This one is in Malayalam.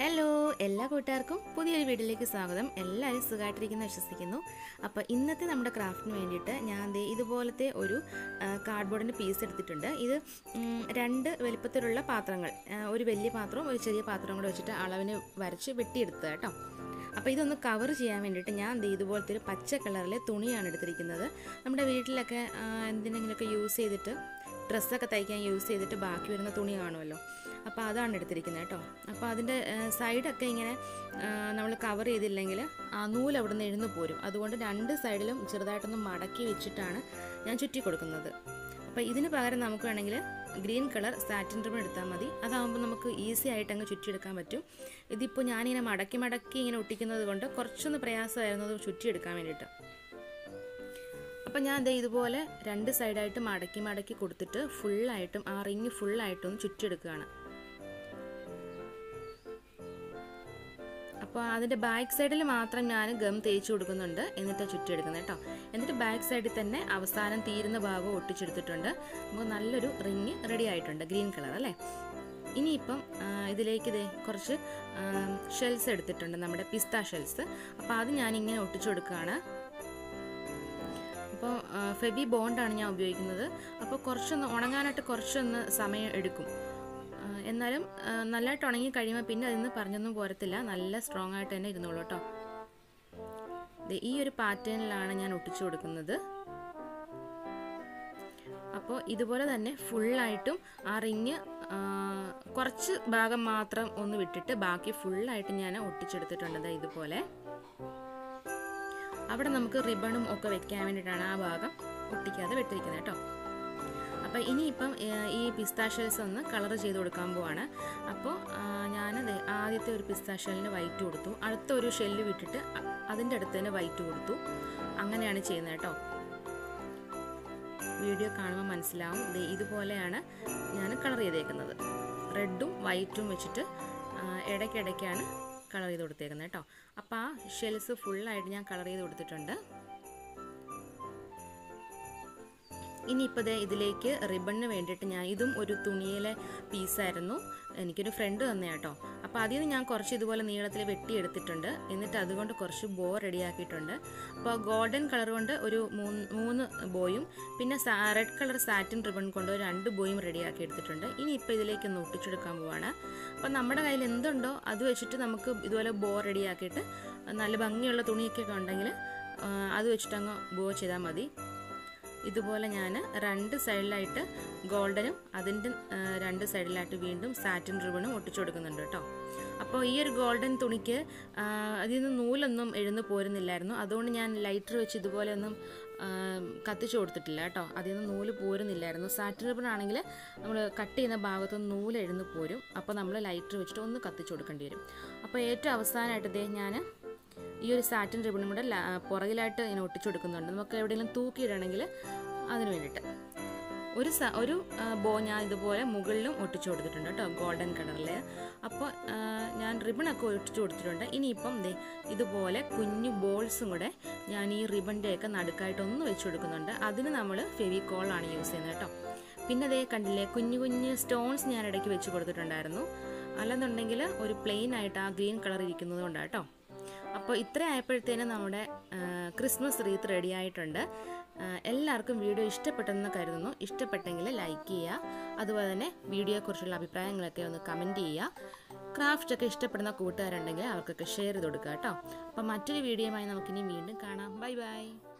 ഹലോ എല്ലാ കൂട്ടുകാർക്കും പുതിയൊരു വീട്ടിലേക്ക് സ്വാഗതം എല്ലാവരും സുഖമായിട്ടിരിക്കുന്നു വിശ്വസിക്കുന്നു അപ്പോൾ ഇന്നത്തെ നമ്മുടെ ക്രാഫ്റ്റിന് വേണ്ടിയിട്ട് ഞാൻ ദേ ഇതുപോലത്തെ ഒരു കാർഡ്ബോർഡിൻ്റെ പീസ് എടുത്തിട്ടുണ്ട് ഇത് ഉം, രണ്ട് വലിപ്പത്തിലുള്ള പാത്രങ്ങൾ ആ, ഒരു വലിയ പാത്രവും ഒരു ചെറിയ പാത്രവും കൂടെ വെച്ചിട്ട് അളവിന് വരച്ച് വെട്ടിയെടുത്തത് കേട്ടോ അപ്പോൾ ഇതൊന്ന് കവർ ചെയ്യാൻ വേണ്ടിയിട്ട് ഞാൻ ദേ ഇതുപോലത്തെ ഒരു പച്ച കളറിലെ തുണിയാണ് എടുത്തിരിക്കുന്നത് നമ്മുടെ വീട്ടിലൊക്കെ ആ, എന്തിനെങ്കിലുമൊക്കെ യൂസ് ചെയ്തിട്ട് ഡ്രസ്സൊക്കെ തയ്ക്കാൻ യൂസ് ചെയ്തിട്ട് ബാക്കി വരുന്ന തുണി കാണുമല്ലോ അപ്പോൾ അതാണ് എടുത്തിരിക്കുന്നത് കേട്ടോ അപ്പോൾ അതിൻ്റെ സൈഡൊക്കെ ഇങ്ങനെ നമ്മൾ കവർ ചെയ്തില്ലെങ്കിൽ ആ നൂല് അവിടെ നിന്ന് എഴുന്നു പോരും അതുകൊണ്ട് രണ്ട് സൈഡിലും ചെറുതായിട്ടൊന്ന് മടക്കി വെച്ചിട്ടാണ് ഞാൻ ചുറ്റി കൊടുക്കുന്നത് അപ്പോൾ ഇതിന് പകരം നമുക്ക് വേണമെങ്കിൽ ഗ്രീൻ കളർ സാറ്റിൻ റിബൺ എടുത്താൽ മതി അതാകുമ്പോൾ നമുക്ക് ഈസി ആയിട്ട് അങ്ങ് ചുറ്റിയെടുക്കാൻ പറ്റും ഇതിപ്പോൾ ഞാനിങ്ങനെ മടക്കി മടക്കി ഇങ്ങനെ ഒട്ടിക്കുന്നത് കൊണ്ട് കുറച്ചൊന്ന് പ്രയാസമായിരുന്നു അത് ചുറ്റിയെടുക്കാൻ വേണ്ടിയിട്ട് അപ്പം ഞാൻ ദേ ഇതുപോലെ രണ്ട് സൈഡായിട്ട് മടക്കി മടക്കി കൊടുത്തിട്ട് ഫുള്ളായിട്ടും ആ റിങ് ഫുള്ളായിട്ടും ഒന്ന് ചുറ്റിയെടുക്കുകയാണ് അപ്പോൾ അതിൻ്റെ ബാക്ക് സൈഡിൽ മാത്രം ഞാൻ ഗം തേച്ച് കൊടുക്കുന്നുണ്ട് എന്നിട്ട് ചുറ്റിയെടുക്കുന്നത് കേട്ടോ എന്നിട്ട് ബാക്ക് സൈഡിൽ തന്നെ അവസാനം തീരുന്ന ഭാഗം ഒട്ടിച്ചെടുത്തിട്ടുണ്ട് നമുക്ക് നല്ലൊരു റിങ് റെഡി ആയിട്ടുണ്ട് ഗ്രീൻ കളർ അല്ലേ ഇനിയിപ്പം ആ, ഇതിലേക്ക് ഇതേ കുറച്ച് ഷെൽസ് എടുത്തിട്ടുണ്ട് നമ്മുടെ പിസ്ത ഷെൽസ് അപ്പോൾ അത് ഞാനിങ്ങനെ ഒട്ടിച്ചു കൊടുക്കുകയാണ് അപ്പോൾ ഫെബി ബോണ്ടാണ് ഞാൻ ഉപയോഗിക്കുന്നത് അപ്പോൾ കുറച്ചൊന്ന് ഉണങ്ങാനായിട്ട് കുറച്ചൊന്ന് സമയം എടുക്കും ആ, എന്നാലും ആ, നല്ലതായിട്ട് ഉണങ്ങി കഴിയുമ്പോൾ പിന്നെ അതിൽ നിന്ന് പറഞ്ഞൊന്നും പോരത്തില്ല നല്ല സ്ട്രോങ് ആയിട്ട് തന്നെ ഇരുന്നോളൂ കേട്ടോ ദേ ഈ ഒരു പാറ്റേണിലാണ് ഞാൻ ഒട്ടിച്ചു കൊടുക്കുന്നത് അപ്പോൾ ഇതുപോലെ തന്നെ ഫുള്ളായിട്ടും ആ റിങ് കുറച്ച് ഭാഗം മാത്രം ഒന്ന് വിട്ടിട്ട് ബാക്കി ഫുള്ളായിട്ട് ഞാൻ ഒട്ടിച്ചെടുത്തിട്ടുണ്ട് ദേ ഇതുപോലെ അവിടെ നമുക്ക് റിബണും ഒക്കെ വെക്കാൻ വേണ്ടിയിട്ടാണ് ആ ഭാഗം ഒട്ടിക്കാതെ വെട്ടിരിക്കുന്നത് കേട്ടോ അപ്പോൾ ഇനിയിപ്പം ഏഹ്, ഈ പിസ്താഷ്യൽസ് ഒന്ന് കളർ ചെയ്ത് കൊടുക്കാൻ പോവാണ് അപ്പോൾ ഞാനത് ആദ്യത്തെ ഒരു പിസ്താഷ്യലിന് വൈറ്റ് കൊടുത്തു അടുത്ത ഒരു ഷെല്ല് വിട്ടിട്ട് അ- അതിൻ്റെ അടുത്ത് തന്നെ വൈറ്റ് കൊടുത്തു അങ്ങനെയാണ് ചെയ്യുന്നത് കേട്ടോ വീഡിയോ കാണുമ്പോൾ മനസ്സിലാവും ദേ ഇതുപോലെയാണ് ഞാൻ കളർ ചെയ്തേക്കുന്നത് റെഡും വൈറ്റും വെച്ചിട്ട് ആ, ഇടയ്ക്കിടയ്ക്കാണ് കളർ ചെയ്ത് കൊടുത്തേക്കുന്നത് കേട്ടോ അപ്പോൾ ആ ഷെൽസ് ഫുള്ളായിട്ട് ഞാൻ കളർ ചെയ്ത് കൊടുത്തിട്ടുണ്ട് ഇനിയിപ്പോൾ ദേ ഇതിലേക്ക് റിബണിന് വേണ്ടിയിട്ട് ഞാൻ ഇതും ഒരു തുണിയിലെ പീസായിരുന്നു എനിക്കൊരു ഫ്രണ്ട് തന്നെ കേട്ടോ അപ്പോൾ അതിൽ നിന്ന് ഞാൻ കുറച്ച് ഇതുപോലെ നീളത്തിൽ വെട്ടിയെടുത്തിട്ടുണ്ട് എന്നിട്ട് അതുകൊണ്ട് കുറച്ച് ബോ റെഡിയാക്കിയിട്ടുണ്ട് അപ്പോൾ ഗോൾഡൻ കളർ കൊണ്ട് ഒരു മൂന്ന് മൂന്ന് ബോയും പിന്നെ റെഡ് കളർ സാറ്റിൻ റിബൺ കൊണ്ട് ഒരു രണ്ട് ബോയും റെഡിയാക്കി എടുത്തിട്ടുണ്ട് ഇനിയിപ്പോൾ ഇതിലേക്ക് ഒന്ന് ഒട്ടിച്ചെടുക്കാൻ പോവാണ് അപ്പോൾ നമ്മുടെ കയ്യിൽ എന്തുണ്ടോ അത് വെച്ചിട്ട് നമുക്ക് ഇതുപോലെ ബോ റെഡിയാക്കിയിട്ട് നല്ല ഭംഗിയുള്ള തുണിയൊക്കെ ഉണ്ടെങ്കിൽ ആ, അത് വെച്ചിട്ടങ്ങ് ബോ ചെയ്താൽ മതി ഇതുപോലെ ഞാൻ രണ്ട് സൈഡിലായിട്ട് ഗോൾഡനും അതിൻ്റെ ആ, രണ്ട് സൈഡിലായിട്ട് വീണ്ടും സാറ്റിൻ റിബണും ഒട്ടിച്ചു കൊടുക്കുന്നുണ്ട് കേട്ടോ അപ്പോൾ ഈ ഒരു ഗോൾഡൻ തുണിക്ക് ആ, അതിൽ നിന്ന് നൂലൊന്നും എഴുന്ന് പോരുന്നില്ലായിരുന്നു അതുകൊണ്ട് ഞാൻ ലൈറ്റർ വെച്ച് ഇതുപോലെ ഒന്നും ആ, കത്തിച്ചു കൊടുത്തിട്ടില്ല കേട്ടോ അതിൽ നിന്ന് നൂല് പോരുന്നില്ലായിരുന്നു സാറ്റിൻ റിബൺ ആണെങ്കിൽ നമ്മൾ കട്ട് ചെയ്യുന്ന ഭാഗത്തുനിന്ന് നൂല് എഴുന്ന് പോരും അപ്പോൾ നമ്മൾ ലൈറ്റർ വെച്ചിട്ട് ഒന്ന് കത്തിച്ചു കൊടുക്കേണ്ടി വരും അപ്പോൾ ഏറ്റവും അവസാനമായിട്ട് ഇതേ ഞാൻ ഈ ഒരു സാറ്റിൻ റിബണും കൂടെ ലാ- പുറകിലായിട്ട് ഇങ്ങനെ ഒട്ടിച്ചു കൊടുക്കുന്നുണ്ട് നമുക്ക് എവിടെയെങ്കിലും തൂക്കിയിടണമെങ്കിൽ അതിന് വേണ്ടിയിട്ട് ഒരു സ ഒരു ആ, ബോ ഞാൻ ഇതുപോലെ മുകളിലും ഒട്ടിച്ചു കൊടുത്തിട്ടുണ്ട് കേട്ടോ ഗോൾഡൻ കളറിൽ അപ്പോൾ ആ, ഞാൻ റിബണൊക്കെ ഒട്ടിച്ചു കൊടുത്തിട്ടുണ്ട് ഇനിയിപ്പം ദേ ഇതുപോലെ കുഞ്ഞു ബോൾസും കൂടെ ഞാൻ ഈ റിബണിൻ്റെയൊക്കെ നടുക്കായിട്ട് ഒന്ന് വെച്ച് കൊടുക്കുന്നുണ്ട് അതിന് നമ്മൾ ഫെവിക്കോളാണ് യൂസ് ചെയ്യുന്നത് കേട്ടോ പിന്നെ ദേ കണ്ടില്ലേ കുഞ്ഞു കുഞ്ഞു സ്റ്റോൺസ് ഞാൻ ഇടയ്ക്ക് വെച്ച് കൊടുത്തിട്ടുണ്ടായിരുന്നു അല്ലെന്നുണ്ടെങ്കിൽ ഒരു പ്ലെയിൻ ആയിട്ട് ആ ഗ്രീൻ കളർ ഇരിക്കുന്നത് കൊണ്ടാണ് കേട്ടോ അപ്പോൾ ഇത്ര ആയപ്പോഴത്തേനും നമ്മുടെ ആ, ക്രിസ്മസ് റീത്ത് റെഡി ആയിട്ടുണ്ട് ആ, എല്ലാവർക്കും വീഡിയോ ഇഷ്ടപ്പെട്ടെന്ന് കരുതുന്നു ഇഷ്ടപ്പെട്ടെങ്കിൽ ലൈക്ക് ചെയ്യുക അതുപോലെ തന്നെ വീഡിയോയെക്കുറിച്ചുള്ള അഭിപ്രായങ്ങളൊക്കെ ഒന്ന് കമൻറ്റ് ചെയ്യുക ക്രാഫ്റ്റ് ഒക്കെ ഇഷ്ടപ്പെടുന്ന കൂട്ടുകാരുണ്ടെങ്കിൽ അവർക്കൊക്കെ ഷെയർ ചെയ്ത് കൊടുക്കുക കേട്ടോ അപ്പോൾ മറ്റൊരു വീഡിയോയുമായി നമുക്കിനി വീണ്ടും കാണാം ബൈ ബൈ